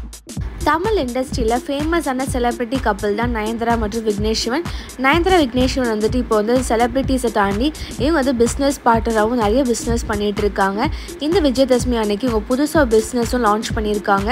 தமிழ் இண்டஸ்ட்ரியில் ஃபேமஸான செலிப்ரிட்டி கப்பல் தான் நயன்தாரா மற்றும் விக்னேஷ் சிவன் நயன்தாரா விக்னேஷ் சிவன் வந்துட்டு இப்போ வந்து செலிப்ரிட்டிஸை தாண்டி இவங்க வந்து பிஸ்னஸ் பார்ட்னராகவும் நிறைய பிஸ்னஸ் பண்ணிகிட்டு இருக்காங்க இந்த விஜயதசமி அன்னைக்கு இவங்க புதுசாக பிஸ்னஸும் லான்ச் பண்ணியிருக்காங்க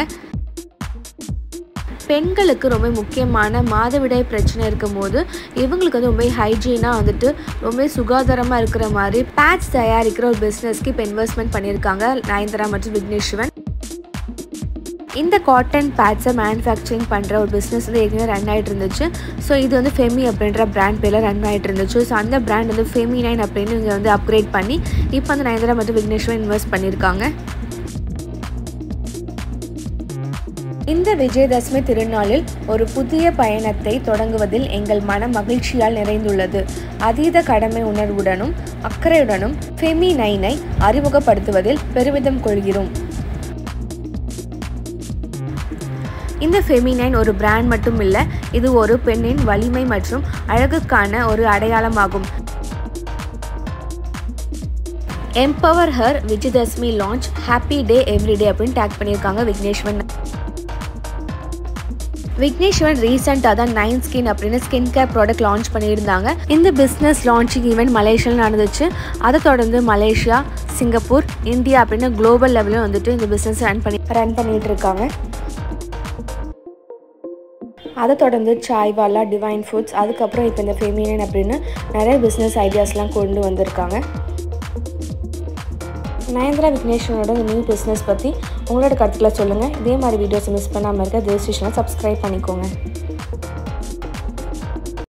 பெண்களுக்கு ரொம்ப முக்கியமான மாதவிடாய் பிரச்சனை இருக்கும்போது இவங்களுக்கு வந்து ரொம்ப ஹைஜீனாக வந்துட்டு ரொம்ப சுகாதாரமாக இருக்கிற மாதிரி பேட்ச் தயாரிக்கிற ஒரு பிஸ்னஸ்க்கு இப்போ இன்வெஸ்ட்மெண்ட் பண்ணியிருக்காங்க நயன்தாரா மற்றும் விக்னேஷ் சிவன் இந்த காட்டன் பேட்ஸை மேனுஃபேக்சரிங் பண்ணுற ஒரு பிஸ்னஸ் வந்து ஏற்கனவே ரன் ஆகிட்டு இருந்துச்சு ஸோ இது வந்து ஃபெமி அப்படின்ற பிராண்ட் பேரில் ரன் ஆகிட்டு இருந்துச்சு ஸோ அந்த பிராண்ட் வந்து ஃபெமி நைன் அப்படின்னு இவங்க வந்து அப்கிரேட் பண்ணி இப்போ அந்த நயன்தாரா மற்றும் விக்னேஸ்வரன் இன்வெஸ்ட் பண்ணியிருக்காங்க இந்த விஜயதசமி திருநாளில் ஒரு புதிய பயணத்தை தொடங்குவதில் எங்கள் மனம் மகிழ்ச்சியால் நிறைந்துள்ளது அதீத கடமை உணர்வுடனும் அக்கறையுடனும் ஃபெமி நைனை அறிமுகப்படுத்துவதில் பெருமிதம் கொள்கிறோம் இந்த ஃபெமினைன் ஒரு பிராண்ட் மட்டும் இல்லை இது ஒரு பெண்ணின் வலிமை மற்றும் அழகுக்கான ஒரு அடையாளமாகும் empower her Vijayadashami launch happy day everyday அப்படின்னு டேக் பண்ணியிருக்காங்க விக்னேஸ்வரன் விக்னேஸ்வரன் ரீசெண்டாக தான் நைன் ஸ்கின் அப்படின்னு ஸ்கின் கேர் ப்ராடக்ட் லான்ச் பண்ணியிருந்தாங்க இந்த பிஸ்னஸ் லான்ச்சிங் ஈவெண்ட் மலேசியாவில் நடந்துச்சு அதை தொடர்ந்து மலேசியா சிங்கப்பூர் இந்தியா அப்படின்னு குளோபல் லெவலில் வந்துட்டு இந்த பிஸ்னஸ் ரன் பண்ணி ரன் பண்ணிட்டு இருக்காங்க அதை தொடர்ந்து சாய்வாலா டிவைன் ஃபுட்ஸ் அதுக்கப்புறம் இப்போ இந்த ஃபெமினன் அப்படின்னு நிறைய பிஸ்னஸ் ஐடியாஸ்லாம் கொண்டு வந்திருக்காங்க நயன்தரா விக்னேஸ்வரனோட இந்த நியூ பிஸ்னஸ் பற்றி உங்களோட கருத்துக்களை சொல்லுங்கள் இதே மாதிரி வீடியோஸ் மிஸ் பண்ணாமல் இருக்க தேசிஷனை சப்ஸ்கிரைப் பண்ணிக்கோங்க